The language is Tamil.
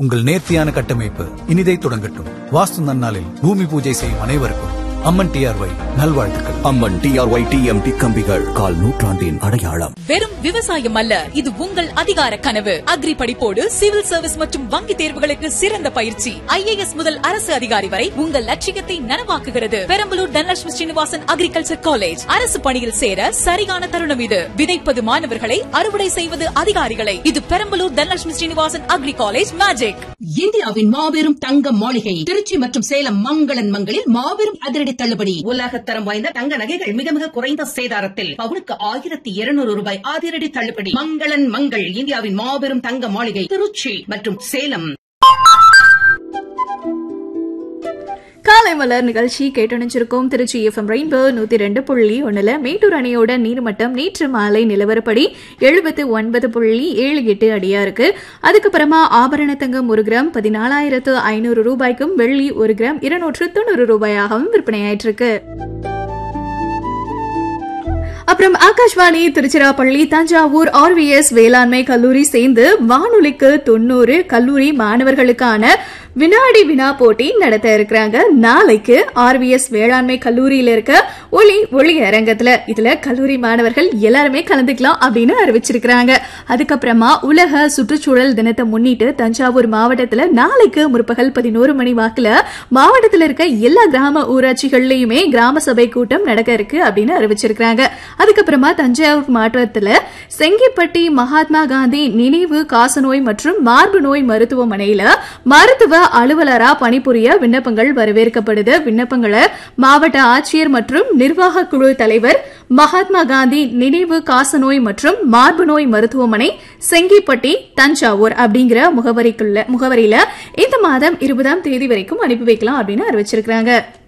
உங்கள் நேர்த்தியான கட்டமைப்பு இனிதை தொடங்கட்டும் வாஸ்து நன்னாளில் பூமி பூஜை செய்யும் அனைவருக்கும் அம்மன் டிஆர்ஒய் நல்வாழ்த்துக்கள் அம்மன் டிஆர்ஒய் டிஎம்டி கம்பிகள் கால் நூற்றாண்டின் அடையாளம் வெறும் விவசாயம் அல்ல இது உங்கள் அதிகார கனவு அக்ரி படிப்போடு சிவில் சர்வீஸ் மற்றும் வங்கி தேர்வுகளுக்கு சிறந்த பயிற்சி ஐஏஎஸ் முதல் அரசு அதிகாரி வரை உங்கள் லட்சியத்தை நனவாக்குகிறது பெரம்பலூர் தனலட்சுமி ஸ்ரீனிவாசன் அக்ரிகல்ச்சர் காலேஜ் அரசு பணியில் சேர சரியான தருணம் இது விதைப்பது மாணவர்களை அறுவடை செய்வது அதிகாரிகளை இது Perambalur Dhanalakshmi Srinivasan agri college magic இந்தியாவின் மாபெரும் தங்க மாளிகை திருச்சி மற்றும் சேலம் மங்களன் மங்களில் மாபெரும் அதிரடி தள்ளுபடி உலகத்தரம் வாய்ந்த தங்க நகைகள் மிக மிக குறைந்த சேதாரத்தில் பவுனுக்கு ஆயிரத்தி இருநூறு ரூபாய் அதிரடி தள்ளுபடி மங்களன் மங்கள் இந்தியாவின் மாபெரும் தங்க மாளிகை திருச்சி மற்றும் சேலம் காலை மலர் நிகழ்ச்சி கேட்டணிச்சிருக்கோம் திருச்சி எஃப்எம் ரெயின்போ நூத்தி ரெண்டு புள்ளி ஒண்ணுல மேட்டூர் அணையோட நீர்மட்டம் நேற்று மாலை நிலவரப்படி எழுபத்து ஒன்பது புள்ளி ஏழு எட்டு அடியா இருக்கு அதுக்கப்புறமா ஆபரண தங்கம் ஒரு கிராம் பதினாலாயிரத்து ஐநூறு ரூபாய்க்கும் வெள்ளி ஒரு கிராம் இருநூற்று தொண்ணூறு ரூபாயாகவும் விற்பனையாயிட்டு இருக்கு அப்புறம் ஆகாஷ்வாணி திருச்சிராப்பள்ளி தஞ்சாவூர் ஆர்விஎஸ் வேளாண்மை கல்லூரி சேர்ந்து வானொலிக்கு தொண்ணூறு கல்லூரி மாணவர்களுக்கான வினாடி வினா போட்டி நடத்த இருக்கிறாங்க நாளைக்கு ஆர்விஎஸ் வேளாண்மை கல்லூரியில இருக்க ஒளி ஒளி அரங்கத்துல இதுல கல்லூரி மாணவர்கள் எல்லாருமே கலந்துக்கலாம் அப்படின்னு அறிவிச்சிருக்கிறாங்க அதுக்கப்புறமா உலக சுற்றுச்சூழல் தினத்தை முன்னிட்டு தஞ்சாவூர் மாவட்டத்துல நாளைக்கு முற்பகல் பதினோரு மணி வாக்குல மாவட்டத்துல இருக்க எல்லா கிராம ஊராட்சிகள்லயுமே கிராம சபை கூட்டம் நடக்க இருக்கு அப்படின்னு அறிவிச்சிருக்கிறாங்க அதுக்கப்புறமா தஞ்சாவூர் மாவட்டத்துல செங்கிப்பட்டி மகாத்மா காந்தி நினைவு காசநோய் மற்றும் மார்பு நோய் மருத்துவமனையில மருத்துவ அலுவலரா பணிபுரிய விண்ணப்பங்கள் வரவேற்கப்படுது விண்ணப்பங்களை மாவட்ட ஆட்சியர் மற்றும் நிர்வாக குழு தலைவர் மகாத்மா காந்தி நினைவு காசநோய் மற்றும் மார்பு நோய் மருத்துவமனை செங்கிப்பட்டி தஞ்சாவூர் அப்படிங்கிற முகவரிக்குள்ள முகவரியில இந்த மாதம் இருபதாம் தேதி வரைக்கும் அனுப்பி வைக்கலாம் அப்படின்னு அறிவிச்சிருக்காங்க